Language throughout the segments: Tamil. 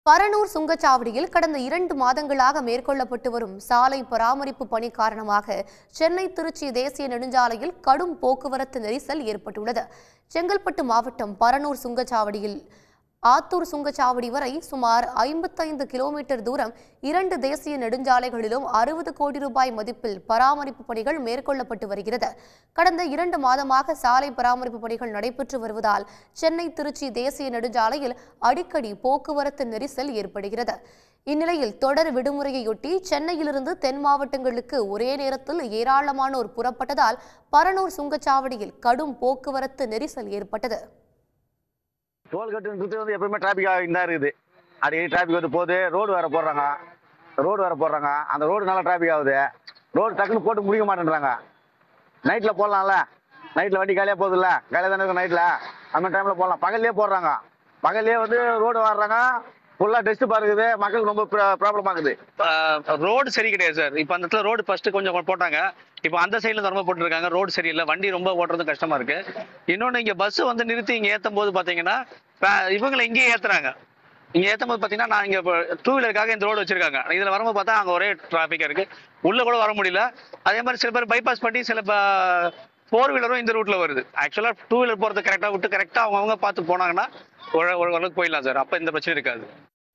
பரனூர் சுங்கச்சாவடியில் கடந்த இரண்டு மாதங்களாக மேற்கொள்ளப்பட்டு வரும் சாலை பராமரிப்பு பணி காரணமாக சென்னை திருச்சி தேசிய நெடுஞ்சாலையில் கடும் போக்குவரத்து நெரிசல் ஏற்பட்டுள்ளது செங்கல்பட்டு மாவட்டம் பரனூர் சுங்கச்சாவடியில் ஆத்தூர் சுங்கச்சாவடி வரை சுமார் ஐம்பத்தைந்து கிலோமீட்டர் தூரம் இரண்டு தேசிய நெடுஞ்சாலைகளிலும் அறுபது கோடி ரூபாய் மதிப்பில் பராமரிப்பு பணிகள் மேற்கொள்ளப்பட்டு வருகிறது கடந்த இரண்டு மாதமாக சாலை பராமரிப்பு பணிகள் நடைபெற்று வருவதால் சென்னை திருச்சி தேசிய நெடுஞ்சாலையில் அடிக்கடி போக்குவரத்து நெரிசல் ஏற்படுகிறது இந்நிலையில் தொடர் விடுமுறையொட்டி சென்னையிலிருந்து தென் மாவட்டங்களுக்கு ஒரே நேரத்தில் ஏராளமானோர் புறப்பட்டதால் பரனூர் சுங்கச்சாவடியில் கடும் போக்குவரத்து நெரிசல் ஏற்பட்டது டோல்கேட்டுன்றது வந்து எப்பயுமே டிராஃபிக் ஆகிட்டு தான் இருக்குது அடிக்கடி டிராஃபிக் வந்து போகுது ரோடு வேற போடுறாங்க ரோடு வேற போடுறாங்க அந்த ரோடு நல்லா டிராஃபிக் ஆகுது ரோடு டக்குன்னு போட்டு முடிக்க மாட்டேன்றாங்க நைட்டில் போடலாம்ல நைட்டில் வண்டி காலியாக போகுதுல்ல காலியாக தானே இருக்கும் நைட்டில் அந்த டைமில் போடலாம் பகல்லே போடுறாங்க பகல்லே வந்து ரோடு வர்றாங்க ஃபுல்லாக டெஸ்ட் பாருக்குது மக்களுக்கு ரொம்ப ப்ராப்ளம் ஆகுது ரோடு சரி கிடையாது சார் இப்போ அந்த இடத்துல ரோடு ஃபர்ஸ்ட் கொஞ்சம் போட்டாங்க இப்போ அந்த சைடில் ரொம்ப போட்டுருக்காங்க ரோடு சரியில்லை வண்டி ரொம்ப ஓட்டுறதும் கஷ்டமா இருக்கு இன்னொன்று இங்கே பஸ் வந்து நிறுத்தி இங்கே ஏற்றும் போது பார்த்தீங்கன்னா ப- இவங்களை இங்கேயே ஏற்றுறாங்க இங்கே ஏற்றும் போது பார்த்தீங்கன்னா நான் இங்கே டூ வீலருக்காக இந்த ரோடு வச்சிருக்காங்க இதில் வரும்போது பார்த்தா அங்கே ஒரே டிராஃபிக்காக இருக்கு உள்ளே கூட வர முடியல அதே மாதிரி சில பேர் பைபாஸ் பண்ணி சில ஃபோர் வீலரும் இந்த ரூட்ல வருது ஆக்சுவலாக டூ வீலர் போகிறது கரெக்டாக விட்டு கரெக்டாக அவங்கவுங்க பார்த்து போனாங்கன்னா ஒரு ஓரளவுக்கு போயிடலாம் சார் அப்போ இந்த பிரச்சனை இருக்காது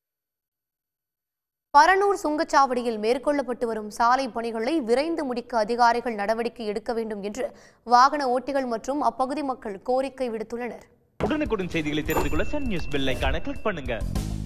பரனூர் சுங்கச்சாவடியில் மேற்கொள்ளப்பட்டு வரும் சாலை பணிகளை விரைந்து முடிக்க அதிகாரிகள் நடவடிக்கை எடுக்க வேண்டும் என்று வாகன ஓட்டிகள் மற்றும் அப்பகுதி மக்கள் கோரிக்கை விடுத்துள்ளனர் உடனுக்குடன் செய்திகளை தெரிந்து கொள்ள சன் நியூஸ் பெல் ஐகானை கிளிக் பண்ணுங்க